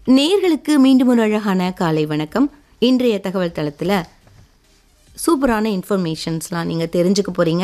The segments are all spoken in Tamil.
நேர்களுக்கு மீண்டும் ஒரு அழகான காலை வணக்கம் இன்றைய தகவல் தளத்தில் சூப்பரான இன்ஃபர்மேஷன்ஸ்லாம் நீங்கள் தெரிஞ்சுக்க போகிறீங்க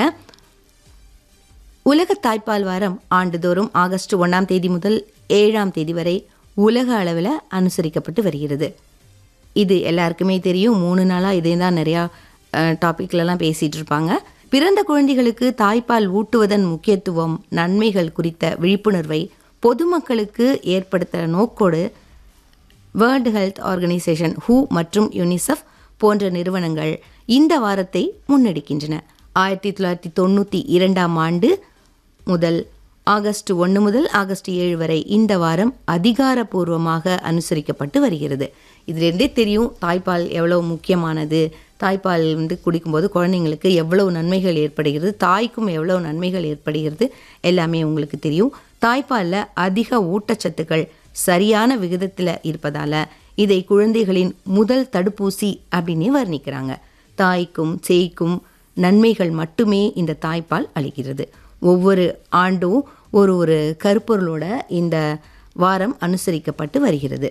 உலக தாய்ப்பால் வாரம் ஆண்டுதோறும் ஆகஸ்ட் ஒன்றாம் தேதி முதல் ஏழாம் தேதி வரை உலக அளவில் அனுசரிக்கப்பட்டு வருகிறது இது எல்லாருக்குமே தெரியும் மூணு நாளாக இதே தான் நிறையா டாப்பிக்லலாம் பேசிகிட்டு இருப்பாங்க பிறந்த குழந்தைகளுக்கு தாய்ப்பால் ஊட்டுவதன் முக்கியத்துவம் நன்மைகள் குறித்த விழிப்புணர்வை பொதுமக்களுக்கு ஏற்படுத்த நோக்கோடு வேர்ல்டு ஹெல்த் ஆர்கனைசேஷன் ஹூ மற்றும் யுனிசெஃப் போன்ற நிறுவனங்கள் இந்த வாரத்தை முன்னெடுக்கின்றன ஆயிரத்தி தொள்ளாயிரத்தி தொண்ணூற்றி இரண்டாம் ஆண்டு முதல் ஆகஸ்ட் ஒன்று முதல் ஆகஸ்ட் ஏழு வரை இந்த வாரம் அதிகாரப்பூர்வமாக அனுசரிக்கப்பட்டு வருகிறது இதுலேருந்தே தெரியும் தாய்ப்பால் எவ்வளோ முக்கியமானது தாய்ப்பால் வந்து குடிக்கும்போது குழந்தைங்களுக்கு எவ்வளவு நன்மைகள் ஏற்படுகிறது தாய்க்கும் எவ்வளவு நன்மைகள் ஏற்படுகிறது எல்லாமே உங்களுக்கு தெரியும் தாய்ப்பாலில் அதிக ஊட்டச்சத்துக்கள் சரியான விகிதத்தில் இருப்பதால் இதை குழந்தைகளின் முதல் தடுப்பூசி அப்படின்னே வர்ணிக்கிறாங்க தாய்க்கும் சேய்க்கும் நன்மைகள் மட்டுமே இந்த தாய்ப்பால் அளிக்கிறது ஒவ்வொரு ஆண்டும் ஒரு ஒரு கருப்பொருளோட இந்த வாரம் அனுசரிக்கப்பட்டு வருகிறது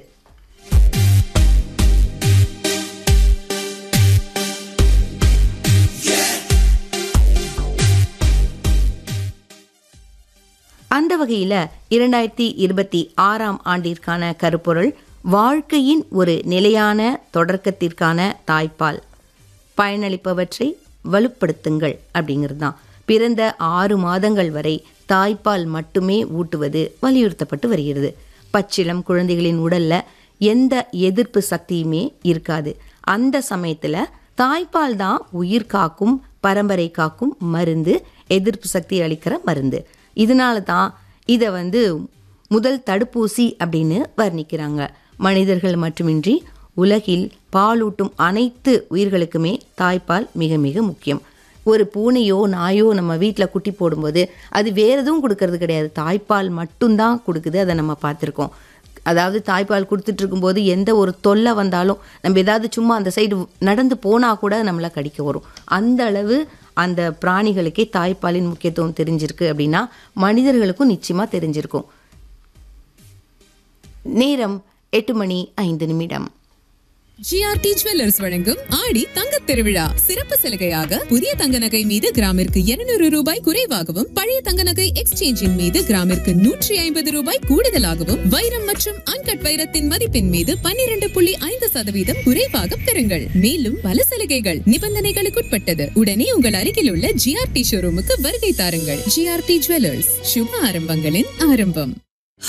அந்த வகையில் இரண்டாயிரத்தி இருபத்தி ஆறாம் ஆண்டிற்கான கருப்பொருள் வாழ்க்கையின் ஒரு நிலையான தொடக்கத்திற்கான தாய்ப்பால் பயனளிப்பவற்றை வலுப்படுத்துங்கள் அப்படிங்கிறது தான் பிறந்த ஆறு மாதங்கள் வரை தாய்ப்பால் மட்டுமே ஊட்டுவது வலியுறுத்தப்பட்டு வருகிறது பச்சிளம் குழந்தைகளின் உடல்ல எந்த எதிர்ப்பு சக்தியுமே இருக்காது அந்த சமயத்தில் தாய்ப்பால் தான் உயிர் காக்கும் பரம்பரை காக்கும் மருந்து எதிர்ப்பு சக்தி அளிக்கிற மருந்து இதனால தான் இதை வந்து முதல் தடுப்பூசி அப்படின்னு வர்ணிக்கிறாங்க மனிதர்கள் மட்டுமின்றி உலகில் பாலூட்டும் அனைத்து உயிர்களுக்குமே தாய்ப்பால் மிக மிக முக்கியம் ஒரு பூனையோ நாயோ நம்ம வீட்டில் குட்டி போடும்போது அது வேறு எதுவும் கொடுக்கறது கிடையாது தாய்ப்பால் மட்டும்தான் கொடுக்குது அதை நம்ம பார்த்துருக்கோம் அதாவது தாய்ப்பால் கொடுத்துட்டு இருக்கும்போது எந்த ஒரு தொல்லை வந்தாலும் நம்ம ஏதாவது சும்மா அந்த சைடு நடந்து போனால் கூட நம்மளை கடிக்க வரும் அந்த அளவு அந்த பிராணிகளுக்கே தாய்ப்பாலின் முக்கியத்துவம் தெரிஞ்சிருக்கு அப்படின்னா மனிதர்களுக்கும் நிச்சயமாக தெரிஞ்சிருக்கும் நேரம் எட்டு மணி ஐந்து நிமிடம் ஜிஆர்டி ஜுவல்லர்ஸ் வழங்கும் ஆடி தங்கத் திருவிழா சிறப்பு சலுகையாக புதிய தங்க நகை மீது கிராமிற்கு இருநூறு ரூபாய் குறைவாகவும் பழைய தங்க நகை எக்ஸ்சேஞ்சின் மீது கிராமிற்கு நூற்றி ஐம்பது ரூபாய் கூடுதலாகவும் வைரம் மற்றும் அன்கட் வைரத்தின் மதிப்பின் மீது பன்னிரண்டு புள்ளி ஐந்து சதவீதம் குறைவாக பெறுங்கள் மேலும் பல சலுகைகள் நிபந்தனைகளுக்குட்பட்டது உடனே உங்கள் அருகில் உள்ள ஜிஆர்டி ஷோரூமுக்கு வருகை தாருங்கள் ஜிஆர்டி ஜுவல்லர்ஸ் சுப ஆரம்பங்களின் ஆரம்பம்